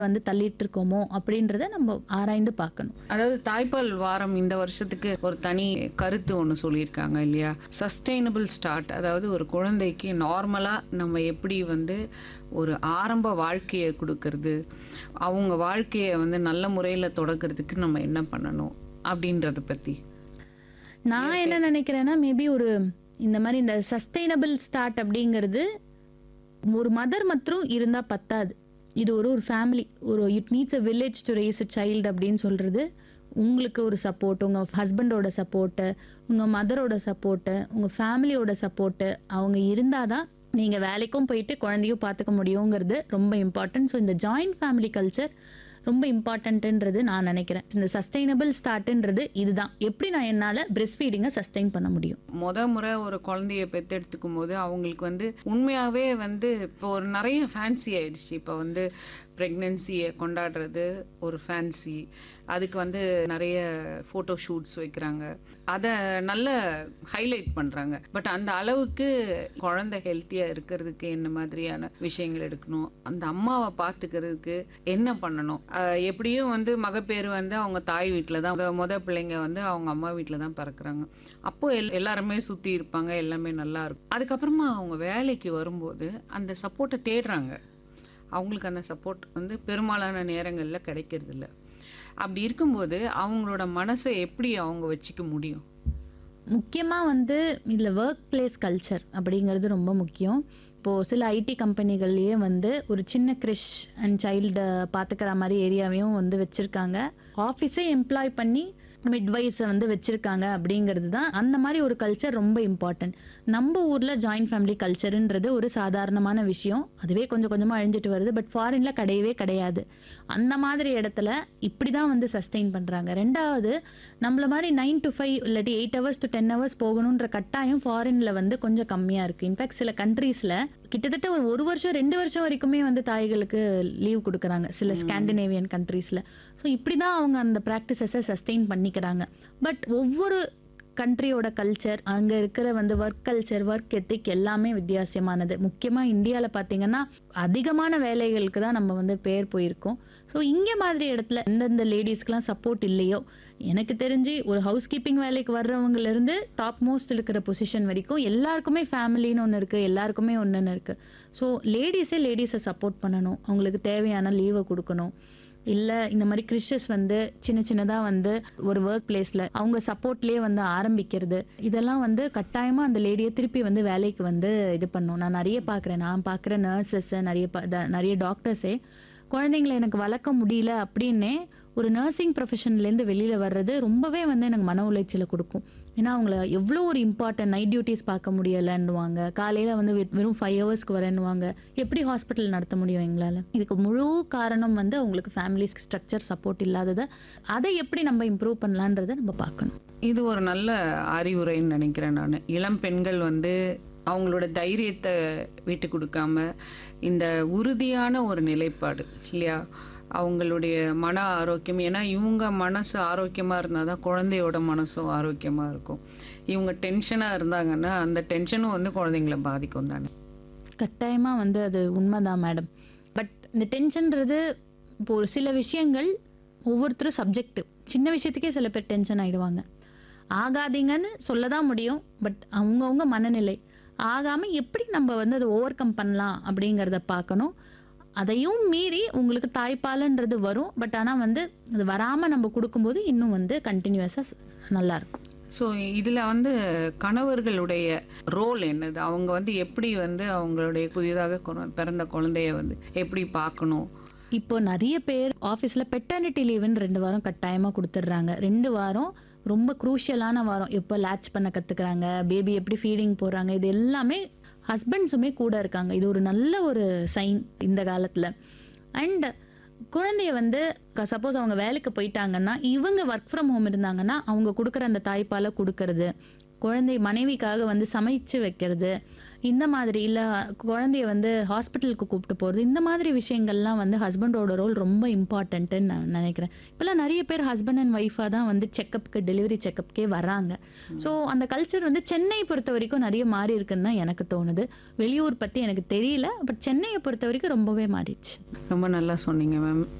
வந்து தள்ளிட்டு இருக்கோமோ அப்படின்றத நம்ம ஆராய்ந்து பார்க்கணும் அதாவது தாய்ப்பால் வாரம் இந்த வருஷத்துக்கு ஒரு தனி கருத்து ஒன்று சொல்லியிருக்காங்க இல்லையா சஸ்டைனபிள் ஸ்டார்ட் அதாவது ஒரு குழந்தைக்கு நார்மலாக நம்ம எப்படி வந்து ஒரு ஆரம்ப வாழ்க்கையை கொடுக்கறது அவங்க வாழ்க்கையை வந்து நல்ல முறையில் தொடக்கிறதுக்கு நம்ம என்ன பண்ணணும் அப்படின்றத பற்றி நான் என்ன நினைக்கிறேன்னா மேபி ஒரு இந்த மாதிரி இந்த சஸ்டைனபிள் ஸ்டார்ட் அப்படிங்கிறது ஒரு மதர் மற்றும் இருந்தால் பத்தாது இது ஒரு ஒரு ஃபேமிலி ஒரு it needs a village to raise a child அப்படின்னு சொல்கிறது உங்களுக்கு ஒரு சப்போர்ட் உங்கள் ஹஸ்பண்டோட சப்போர்ட்டு உங்கள் மதரோட சப்போர்ட்டு உங்கள் ஃபேமிலியோட சப்போர்ட்டு அவங்க இருந்தால் தான் நீங்கள் வேலைக்கும் போயிட்டு குழந்தையும் பார்த்துக்க முடியுங்கிறது ரொம்ப இம்பார்ட்டன்ட் ஸோ இந்த ஜாயிண்ட் ஃபேமிலி கல்ச்சர் ரொம்ப இம்பார்ட்டன்ட்டுன்றது நான் நினைக்கிறேன் இந்த சஸ்டைனபிள் ஸ்டார்ட்ன்றது இதுதான் எப்படி நான் என்னால் பிரெஸ்ட் ஃபீடிங்கை சஸ்டைன் பண்ண முடியும் முத முறை ஒரு குழந்தைய பெத்தெடுத்துக்கும் போது அவங்களுக்கு வந்து உண்மையாகவே வந்து இப்போ ஒரு நிறைய ஃபேன்சி ஆயிடுச்சு இப்போ வந்து ப்ரெக்னென்சியை கொண்டாடுறது ஒரு ஃபேன்சி அதுக்கு வந்து நிறைய ஃபோட்டோ ஷூட்ஸ் வைக்கிறாங்க அதை நல்ல ஹைலைட் பண்ணுறாங்க பட் அந்த அளவுக்கு குழந்தை ஹெல்த்தியாக இருக்கிறதுக்கு என்ன மாதிரியான விஷயங்கள் எடுக்கணும் அந்த அம்மாவை பார்த்துக்கிறதுக்கு என்ன பண்ணணும் அஹ் எப்படியும் வந்து மகப்பேறு வந்து அவங்க தாய் வீட்டில் தான் முத- முத பிள்ளைங்க வந்து அவங்க அம்மா வீட்டில் தான் பிறக்கிறாங்க அப்போ எல் எல்லாருமே சுற்றி இருப்பாங்க எல்லாமே நல்லா இருக்கும் அதுக்கப்புறமா அவங்க வேலைக்கு வரும்போது அந்த சப்போர்ட்டை தேடுறாங்க அவங்களுக்கு அந்த சப்போர்ட் வந்து பெரும்பாலான நேரங்களில் கிடைக்கிறது இல்ல அப்படி இருக்கும்போது அவங்களோட மனசை எப்படி அவங்க வச்சுக்க முடியும் முக்கியமாக வந்து இதில் ஒர்க் பிளேஸ் கல்ச்சர் அப்படிங்கிறது ரொம்ப முக்கியம் இப்போது சில ஐடி கம்பெனிகள்லேயே வந்து ஒரு சின்ன கிரிஷ் அண்ட் சைல்டு பார்த்துக்கிற மாதிரி ஏரியாவையும் வந்து வச்சுருக்காங்க ஆஃபீஸே எம்ப்ளாய் பண்ணி மிட்வைஃப்ஸை வந்து வச்சுருக்காங்க அப்படிங்கிறது தான் அந்த மாதிரி ஒரு கல்ச்சர் ரொம்ப இம்பார்ட்டன்ட் நம்ம ஊரில் ஜாயிண்ட் ஃபேமிலி கல்ச்சருன்றது ஒரு சாதாரணமான விஷயம் அதுவே கொஞ்சம் கொஞ்சமாக அழிஞ்சிட்டு வருது பட் ஃபாரினில் கிடையவே கிடையாது அந்த மாதிரி இடத்துல இப்படி தான் வந்து சஸ்டெயின் பண்ணுறாங்க ரெண்டாவது நம்மள மாதிரி நைன் டு ஃபைவ் இல்லாட்டி eight hours to ten hours போகணுன்ற கட்டாயம் ஃபாரினில் வந்து கொஞ்சம் கம்மியாக இருக்குது இன்ஃபேக்ட் சில கண்ட்ரீஸில் கிட்டத்தட்ட ஒரு ஒரு வருஷம் ரெண்டு வருஷம் வரைக்குமே வந்து தாய்களுக்கு லீவ் கொடுக்குறாங்க சில ஸ்காண்டினேவியன் கண்ட்ரீஸில் ஸோ இப்படி தான் அவங்க அந்த ப்ராக்டிசஸை சஸ்டெயின் பண்ணிக்கிறாங்க பட் ஒவ்வொரு கண்ட்ரியோட கல்ச்சர் அங்கே இருக்கிற வந்து ஒர்க் கல்ச்சர் ஒர்க் எத்திக் எல்லாமே வித்தியாசமானது முக்கியமாக இந்தியாவில் பார்த்தீங்கன்னா அதிகமான வேலைகளுக்கு தான் நம்ம வந்து பேர் போயிருக்கோம் ஸோ இங்கே மாதிரி இடத்துல எந்தெந்த லேடிஸ்க்கெலாம் சப்போர்ட் இல்லையோ எனக்கு தெரிஞ்சு ஒரு ஹவுஸ் கீப்பிங் வேலைக்கு வர்றவங்கலேருந்து டாப் மோஸ்ட் இருக்கிற பொசிஷன் வரைக்கும் எல்லாருக்குமே ஃபேமிலின்னு ஒன்று இருக்குது எல்லாருக்குமே ஒன்றுன்னு இருக்குது ஸோ லேடிஸே லேடிஸை சப்போர்ட் பண்ணணும் அவங்களுக்கு தேவையான லீவை கொடுக்கணும் இல்லை இந்த மாதிரி கிறிஸ்டஸ் வந்து சின்ன சின்னதாக வந்து ஒரு ஒர்க் பிளேஸில் அவங்க சப்போர்ட்லேயே வந்து ஆரம்பிக்கிறது இதெல்லாம் வந்து கட்டாயமாக அந்த லேடியை திருப்பி வந்து வேலைக்கு வந்து இது பண்ணும் நான் நிறைய பார்க்குறேன் நான் பார்க்குற நர்சஸ் நிறைய ப- த- நிறைய டாக்டர்ஸே குழந்தைங்களை எனக்கு வளர்க்க முடியல அப்படின்னே ஒரு நர்சிங் ப்ரொஃபஷன்லேருந்து வெளியில் வர்றது ரொம்பவே வந்து எனக்கு மன உளைச்சலை கொடுக்கும் ஏன்னா அவங்கள எவ்வளோ ஒரு இம்பார்ட்டன்ட் நைட் டியூட்டிஸ் பார்க்க முடியலைன்னுவாங்க காலையில் வந்து வெ- வெறும் ஃபைவ் ஹவர்ஸ்க்கு வரேன்னுவாங்க எப்படி ஹாஸ்பிட்டல் நடத்த முடியும் எங்களால் இதுக்கு முழு காரணம் வந்து அவங்களுக்கு ஃபேமிலி ஸ்ட்ரக்சர் சப்போர்ட் இல்லாததை அதை எப்படி நம்ம இம்ப்ரூவ் பண்ணலான்றதை நம்ம பார்க்கணும் இது ஒரு நல்ல அறிவுரைன்னு நினைக்கிறேன் நான் இளம் பெண்கள் வந்து அவங்களோட தைரியத்தை விட்டு கொடுக்காம இந்த உறுதியான ஒரு நிலைப்பாடு இல்லையா அவங்களுடைய மன ஆரோக்கியம் ஏன்னா இவங்க மனசு ஆரோக்கியமாக இருந்தால் தான் குழந்தையோட மனசும் ஆரோக்கியமாக இருக்கும் இவங்க டென்ஷனாக இருந்தாங்கன்னா அந்த டென்ஷனும் வந்து குழந்தைங்கள பாதிக்கும் தானே கட்டாயமாக வந்து அது உண்மைதான் மேடம் பட் இந்த டென்ஷன்றது இப்போ ஒரு சில விஷயங்கள் ஒவ்வொருத்தரும் சப்ஜெக்டிவ் சின்ன விஷயத்துக்கே சில பேர் டென்ஷன் ஆகிடுவாங்க ஆகாதீங்கன்னு சொல்ல தான் முடியும் பட் அவங்கவுங்க மனநிலை ஆகாமல் எப்படி நம்ம வந்து அதை ஓவர் கம் பண்ணலாம் அப்படிங்கிறத பார்க்கணும் அதையும் மீறி உங்களுக்கு தாய்ப்பாலுன்றது வரும் பட் ஆனால் வந்து அது வராமல் நம்ம கொடுக்கும்போது இன்னும் வந்து கண்டினியூஸாக நல்லாயிருக்கும் ஸோ இதில் வந்து கணவர்களுடைய ரோல் என்னது அவங்க வந்து எப்படி வந்து அவங்களுடைய புதிதாக குற- பிறந்த குழந்தைய வந்து எப்படி பார்க்கணும் இப்போ நிறைய பேர் ஆஃபீஸில் பெட்டர்னிட்டி லீவுன்னு ரெண்டு வாரம் கட்டாயமாக கொடுத்துட்றாங்க ரெண்டு வாரம் ரொம்ப குரூஷியலான வாரம் எப்போ லேட்ச் பண்ண கற்றுக்குறாங்க பேபி எப்படி ஃபீடிங் போகிறாங்க இது எல்லாமே ஹஸ்பண்ட்ஸுமே கூட இருக்காங்க இது ஒரு நல்ல ஒரு சைன் இந்த காலத்தில் அண்ட் குழந்தைய வந்து சப்போஸ் அவங்க வேலைக்கு போயிட்டாங்கன்னா இவங்க ஒர்க் ஃப்ரம் ஹோம் இருந்தாங்கன்னா அவங்க கொடுக்குற அந்த தாய்ப்பாலை கொடுக்கறது குழந்தை மனைவிக்காக வந்து சமைச்சு வைக்கிறது இந்த மாதிரி இல்லை குழந்தைய வந்து ஹாஸ்பிட்டலுக்கு கூப்பிட்டு போகிறது இந்த மாதிரி விஷயங்கள்லாம் வந்து ஹஸ்பண்டோட ரோல் ரொம்ப இம்பார்ட்டன்ட்டுன்னு நான் நினைக்கிறேன் இப்போல்லாம் நிறைய பேர் ஹஸ்பண்ட் அண்ட் ஒய்ஃபாக தான் வந்து செக்கப்புக்கு டெலிவரி செக்கப்புக்கே வராங்க ஸோ அந்த கல்ச்சர் வந்து சென்னை பொறுத்த வரைக்கும் நிறைய மாறி இருக்குன்னு தான் எனக்கு தோணுது வெளியூர் பற்றி எனக்கு தெரியல பட் சென்னையை பொறுத்த வரைக்கும் ரொம்பவே மாறிடுச்சு ரொம்ப நல்லா சொன்னீங்க மேம்